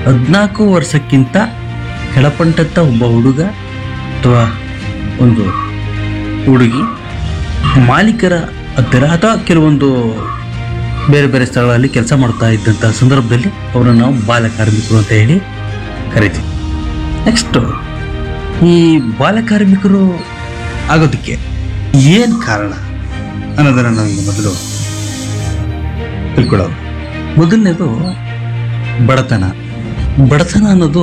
ಹದಿನಾಲ್ಕು ವರ್ಷಕ್ಕಿಂತ ಕೆಳಪಂಟತ್ತ ಒಬ್ಬ ಹುಡುಗ ಅಥವಾ ಒಂದು ಹುಡುಗಿ ಮಾಲೀಕರ ಹತ್ತಿರ ಅಥವಾ ಕೆಲವೊಂದು ಬೇರೆ ಬೇರೆ ಸ್ಥಳಗಳಲ್ಲಿ ಕೆಲಸ ಮಾಡ್ತಾ ಇದ್ದಂಥ ಸಂದರ್ಭದಲ್ಲಿ ಅವರನ್ನು ನಾವು ಬಾಲ ಕಾರ್ಮಿಕರು ಅಂತ ಹೇಳಿ ಕರಿತೀವಿ ನೆಕ್ಸ್ಟು ಈ ಬಾಲ ಕಾರ್ಮಿಕರು ಆಗೋದಕ್ಕೆ ಏನು ಕಾರಣ ಅನ್ನೋದನ್ನು ನಾವು ಮೊದಲು ತಿಳ್ಕೊಳ್ಳೋದು ಮೊದಲನೇದು ಬಡತನ ಬಡತನ ಅನ್ನೋದು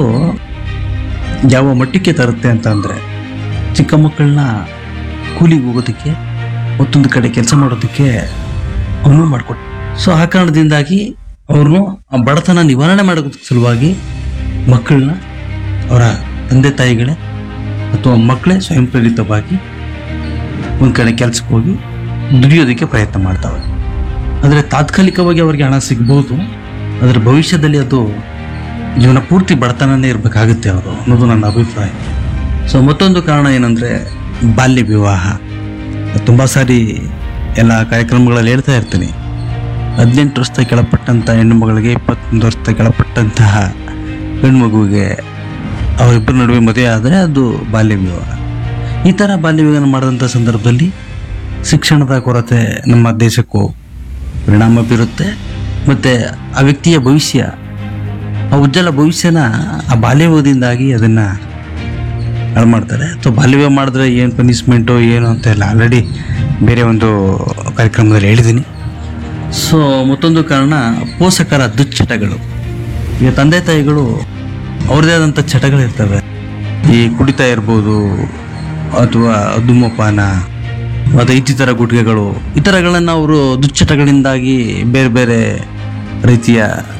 ಯಾವ ಮಟ್ಟಕ್ಕೆ ತರುತ್ತೆ ಅಂತ ಅಂದರೆ ಚಿಕ್ಕ ಮಕ್ಕಳನ್ನ ಕೂಲಿಗೆ ಹೋಗೋದಕ್ಕೆ ಮತ್ತೊಂದು ಕಡೆ ಕೆಲಸ ಮಾಡೋದಕ್ಕೆ ಅನುವು ಮಾಡಿಕೊಟ್ಟು ಸೊ ಆ ಕಾರಣದಿಂದಾಗಿ ಅವ್ರನ್ನು ಆ ಬಡತನ ನಿವಾರಣೆ ಮಾಡೋದಕ್ಕೆ ಸಲುವಾಗಿ ಮಕ್ಕಳನ್ನ ಅವರ ತಂದೆ ತಾಯಿಗಳೇ ಅಥವಾ ಮಕ್ಕಳೇ ಸ್ವಯಂ ಪ್ರೇರಿತವಾಗಿ ಒಂದು ಕಡೆ ಕೆಲಸಕ್ಕೆ ಹೋಗಿ ದುಡಿಯೋದಕ್ಕೆ ಪ್ರಯತ್ನ ಮಾಡ್ತಾವೆ ಆದರೆ ತಾತ್ಕಾಲಿಕವಾಗಿ ಅವರಿಗೆ ಹಣ ಸಿಗ್ಬೋದು ಅದರ ಭವಿಷ್ಯದಲ್ಲಿ ಅದು ಜೀವನ ಪೂರ್ತಿ ಬಡತನನೇ ಇರಬೇಕಾಗುತ್ತೆ ಅವರು ಅನ್ನೋದು ನನ್ನ ಅಭಿಪ್ರಾಯ ಸೊ ಮತ್ತೊಂದು ಕಾರಣ ಏನಂದರೆ ಬಾಲ್ಯ ವಿವಾಹ ತುಂಬ ಸಾರಿ ಎಲ್ಲ ಕಾರ್ಯಕ್ರಮಗಳಲ್ಲಿ ಹೇಳ್ತಾ ಇರ್ತೀನಿ ಹದಿನೆಂಟು ವರ್ಷದ ಕೆಳಪಟ್ಟಂಥ ಹೆಣ್ಣು ಮಗಳಿಗೆ ಇಪ್ಪತ್ತೊಂದು ವರ್ಷದ ಕೆಳಪಟ್ಟಂತಹ ಗಂಡು ಮಗುವಿಗೆ ಅವರಿಬ್ಬರ ನಡುವೆ ಮದುವೆ ಆದರೆ ಅದು ಬಾಲ್ಯ ವಿವಾಹ ಈ ಥರ ಬಾಲ್ಯ ವಿವಾಹ ಮಾಡಿದಂಥ ಸಂದರ್ಭದಲ್ಲಿ ಶಿಕ್ಷಣದ ಕೊರತೆ ನಮ್ಮ ದೇಶಕ್ಕೂ ಪರಿಣಾಮ ಬೀರುತ್ತೆ ಮತ್ತು ಆ ವ್ಯಕ್ತಿಯ ಭವಿಷ್ಯ ಆ ಉಜ್ವಲ ಭವಿಷ್ಯನ ಆ ಬಾಲ್ಯ ವಿವಾಹದಿಂದಾಗಿ ಅದನ್ನು ಹಾಳು ಮಾಡ್ತಾರೆ ಅಥವಾ ಬಾಲ್ಯ ವಿವಾಹ ಮಾಡಿದ್ರೆ ಏನು ಪನಿಷ್ಮೆಂಟು ಏನು ಅಂತ ಎಲ್ಲ ಆಲ್ರೆಡಿ ಬೇರೆ ಒಂದು ಕಾರ್ಯಕ್ರಮದಲ್ಲಿ ಹೇಳಿದ್ದೀನಿ ಸೊ ಮತ್ತೊಂದು ಕಾರಣ ಪೋಷಕರ ದುಶ್ಚಟಗಳು ಈಗ ತಂದೆ ತಾಯಿಗಳು ಅವ್ರದ್ದೇ ಆದಂಥ ಚಟಗಳಿರ್ತವೆ ಈ ಕುಡಿತ ಇರ್ಬೋದು ಅಥವಾ ಧೂಮಪಾನ ಮತ್ತು ಇತರ ಗುಟ್ಗೆಗಳು ಈ ಥರಗಳನ್ನು ಅವರು ದುಶ್ಚಟಗಳಿಂದಾಗಿ ಬೇರೆ ಬೇರೆ ರೀತಿಯ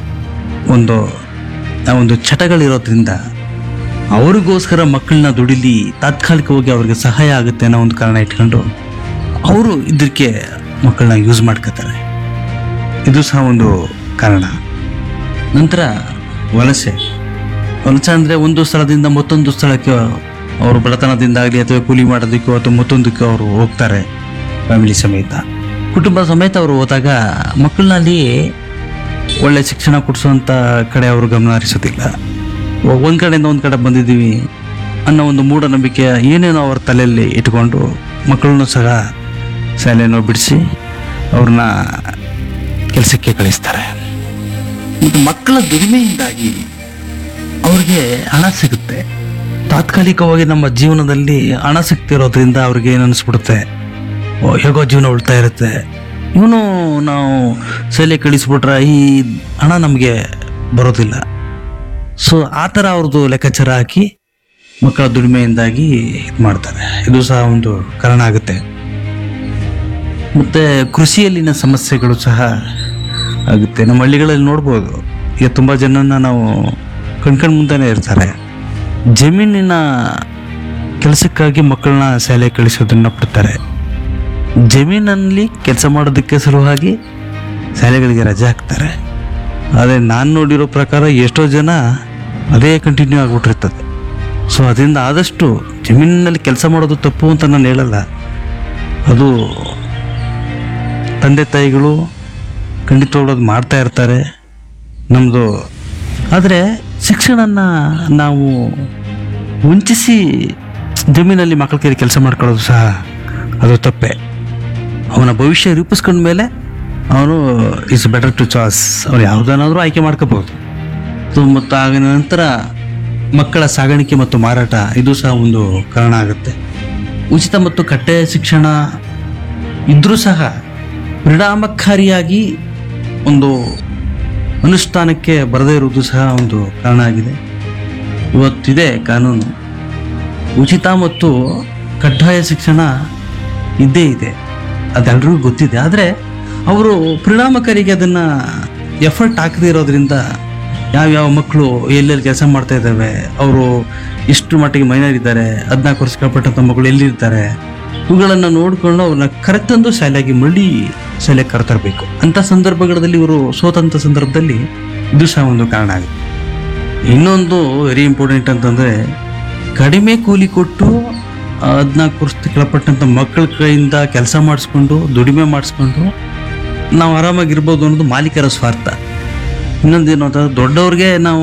ಒಂದು ಆ ಒಂದು ಚಟಗಳಿರೋದ್ರಿಂದ ಅವರಿಗೋಸ್ಕರ ಮಕ್ಕಳನ್ನ ದುಡಿಲಿ ತಾತ್ಕಾಲಿಕವಾಗಿ ಅವ್ರಿಗೆ ಸಹಾಯ ಆಗುತ್ತೆ ಅನ್ನೋ ಒಂದು ಕಾರಣ ಇಟ್ಕೊಂಡು ಅವರು ಇದಕ್ಕೆ ಮಕ್ಕಳನ್ನ ಯೂಸ್ ಮಾಡ್ಕೋತಾರೆ ಇದು ಸಹ ಒಂದು ಕಾರಣ ನಂತರ ವಲಸೆ ವಲಸೆ ಅಂದರೆ ಒಂದು ಸ್ಥಳದಿಂದ ಮತ್ತೊಂದು ಸ್ಥಳಕ್ಕೆ ಅವರು ಬಡತನದಿಂದಾಗಲಿ ಅಥವಾ ಕೂಲಿ ಮಾಡೋದಕ್ಕೋ ಅಥವಾ ಮತ್ತೊಂದಕ್ಕೆ ಅವರು ಹೋಗ್ತಾರೆ ಫ್ಯಾಮಿಲಿ ಸಮೇತ ಕುಟುಂಬ ಸಮೇತ ಅವರು ಹೋದಾಗ ಮಕ್ಕಳಲ್ಲಿ ಒಳ್ಳೆ ಶಿಕ್ಷಣ ಕೊಡಿಸುವಂಥ ಕಡೆ ಅವರು ಗಮನ ಹರಿಸೋದಿಲ್ಲ ಒಂದು ಕಡೆಯಿಂದ ಒಂದು ಕಡೆ ಬಂದಿದ್ದೀವಿ ಅನ್ನೋ ಒಂದು ಮೂಢನಂಬಿಕೆ ಏನೇನೋ ಅವ್ರ ತಲೆಯಲ್ಲಿ ಇಟ್ಕೊಂಡು ಮಕ್ಕಳನ್ನು ಸಹ ಶಾಲೆಯನ್ನು ಬಿಡಿಸಿ ಅವ್ರನ್ನ ಕೆಲಸಕ್ಕೆ ಕಳಿಸ್ತಾರೆ ಮತ್ತು ಮಕ್ಕಳ ದುಡಿಮೆಯಿಂದಾಗಿ ಅವ್ರಿಗೆ ಹಣ ಸಿಗುತ್ತೆ ತಾತ್ಕಾಲಿಕವಾಗಿ ನಮ್ಮ ಜೀವನದಲ್ಲಿ ಹಣ ಸಿಗ್ತಿರೋದ್ರಿಂದ ಅವ್ರಿಗೆ ಏನು ಅನಿಸ್ಬಿಡುತ್ತೆ ಓ ಹೇಗೋ ಜೀವನ ಉಳ್ತಾ ಇರುತ್ತೆ ಇವನು ನಾವು ಶಾಲೆ ಕಳಿಸ್ಬಿಟ್ರೆ ಈ ಹಣ ನಮಗೆ ಬರೋದಿಲ್ಲ ಸೊ ಆ ಥರ ಅವ್ರದ್ದು ಲೆಕ್ಕಾಚಾರ ಹಾಕಿ ಮಕ್ಕಳ ದುಡಿಮೆಯಿಂದಾಗಿ ಇದು ಮಾಡ್ತಾರೆ ಇದು ಸಹ ಒಂದು ಕಾರಣ ಆಗುತ್ತೆ ಮತ್ತು ಕೃಷಿಯಲ್ಲಿನ ಸಮಸ್ಯೆಗಳು ಸಹ ಆಗುತ್ತೆ ನಮ್ಮ ಹಳ್ಳಿಗಳಲ್ಲಿ ನೋಡ್ಬೋದು ಈಗ ತುಂಬ ಜನನ ನಾವು ಕಣ್ಕಣ್ ಮುಂದೆನೇ ಇರ್ತಾರೆ ಜಮೀನಿನ ಕೆಲಸಕ್ಕಾಗಿ ಮಕ್ಕಳನ್ನ ಶಾಲೆ ಕಳಿಸೋದನ್ನ ಬಿಡ್ತಾರೆ ಜಮೀನಲ್ಲಿ ಕೆಲಸ ಮಾಡೋದಕ್ಕೆ ಸಲುವಾಗಿ ಶಾಲೆಗಳಿಗೆ ರಜೆ ಹಾಕ್ತಾರೆ ಆದರೆ ನಾನು ನೋಡಿರೋ ಪ್ರಕಾರ ಎಷ್ಟೋ ಜನ ಅದೇ ಕಂಟಿನ್ಯೂ ಆಗಿಬಿಟ್ಟಿರ್ತದೆ ಸೊ ಅದರಿಂದ ಆದಷ್ಟು ಜಮೀನಿನಲ್ಲಿ ಕೆಲಸ ಮಾಡೋದು ತಪ್ಪು ಅಂತ ನಾನು ಹೇಳಲ್ಲ ಅದು ತಂದೆ ತಾಯಿಗಳು ಖಂಡಿತವಾಗ್ಲೂ ಅದು ಮಾಡ್ತಾ ಇರ್ತಾರೆ ನಮ್ಮದು ಆದರೆ ಶಿಕ್ಷಣನ ನಾವು ವಂಚಿಸಿ ಜಮೀನಲ್ಲಿ ಮಕ್ಕಳ ಕೈಲಿ ಕೆಲಸ ಮಾಡ್ಕೊಳ್ಳೋದು ಸಹ ಅದು ತಪ್ಪೆ ಅವನ ಭವಿಷ್ಯ ರೂಪಿಸ್ಕೊಂಡ ಮೇಲೆ ಅವನು ಇಸ್ ಬೆಟರ್ ಟು ಚಾಯ್ಸ್ ಅವ್ರು ಯಾವುದನ್ನಾದರೂ ಆಯ್ಕೆ ಮಾಡ್ಕೋಬಹುದು ಸೊ ಮತ್ತು ಆಗ ನಂತರ ಮಕ್ಕಳ ಸಾಗಾಣಿಕೆ ಮತ್ತು ಮಾರಾಟ ಇದು ಸಹ ಒಂದು ಕಾರಣ ಆಗುತ್ತೆ ಉಚಿತ ಮತ್ತು ಕಡ್ಡಾಯ ಶಿಕ್ಷಣ ಇದ್ರೂ ಸಹ ಪರಿಣಾಮಕಾರಿಯಾಗಿ ಒಂದು ಅನುಷ್ಠಾನಕ್ಕೆ ಬರದೇ ಇರುವುದು ಸಹ ಒಂದು ಕಾರಣ ಆಗಿದೆ ಇವತ್ತಿದೆ ಕಾನೂನು ಉಚಿತ ಮತ್ತು ಕಡ್ಡಾಯ ಶಿಕ್ಷಣ ಇದ್ದೇ ಇದೆ ಅದೆಲ್ಲರಿಗೂ ಗೊತ್ತಿದೆ ಆದರೆ ಅವರು ಪರಿಣಾಮಕಾರಿಗೆ ಅದನ್ನು ಎಫರ್ಟ್ ಹಾಕದೇ ಇರೋದ್ರಿಂದ ಯಾವ್ಯಾವ ಮಕ್ಕಳು ಎಲ್ಲೆಲ್ಲಿ ಕೆಲಸ ಮಾಡ್ತಾ ಇದ್ದಾವೆ ಅವರು ಎಷ್ಟು ಮಟ್ಟಿಗೆ ಮೈನರ್ ಇದ್ದಾರೆ ಹದಿನಾಲ್ಕು ವರ್ಷ ಕೆಳಪಟ್ಟಂಥ ಮಕ್ಕಳು ಎಲ್ಲಿರ್ತಾರೆ ಇವುಗಳನ್ನು ನೋಡಿಕೊಂಡು ಅವ್ರನ್ನ ಕರೆತಂದು ಶಾಲೆಗೆ ಮರಳಿ ಶಾಲೆಗೆ ಕರೆತರಬೇಕು ಅಂಥ ಸಂದರ್ಭಗಳಲ್ಲಿ ಇವರು ಸೋತಂಥ ಸಂದರ್ಭದಲ್ಲಿ ಇದು ಸಹ ಒಂದು ಕಾರಣ ಆಗುತ್ತೆ ಇನ್ನೊಂದು ವೆರಿ ಇಂಪಾರ್ಟೆಂಟ್ ಅಂತಂದರೆ ಕಡಿಮೆ ಕೂಲಿ ಕೊಟ್ಟು ಹದಿನಾಲ್ಕು ವರ್ಷದ ಕೆಳಪಟ್ಟಂಥ ಮಕ್ಕಳ ಕೈಯಿಂದ ಕೆಲಸ ಮಾಡಿಸ್ಕೊಂಡು ದುಡಿಮೆ ಮಾಡಿಸ್ಕೊಂಡು ನಾವು ಆರಾಮಾಗಿರ್ಬೋದು ಅನ್ನೋದು ಮಾಲೀಕರ ಸ್ವಾರ್ಥ ಇನ್ನೊಂದೇನು ಅಂತಂದ್ರೆ ದೊಡ್ಡವ್ರಿಗೆ ನಾವು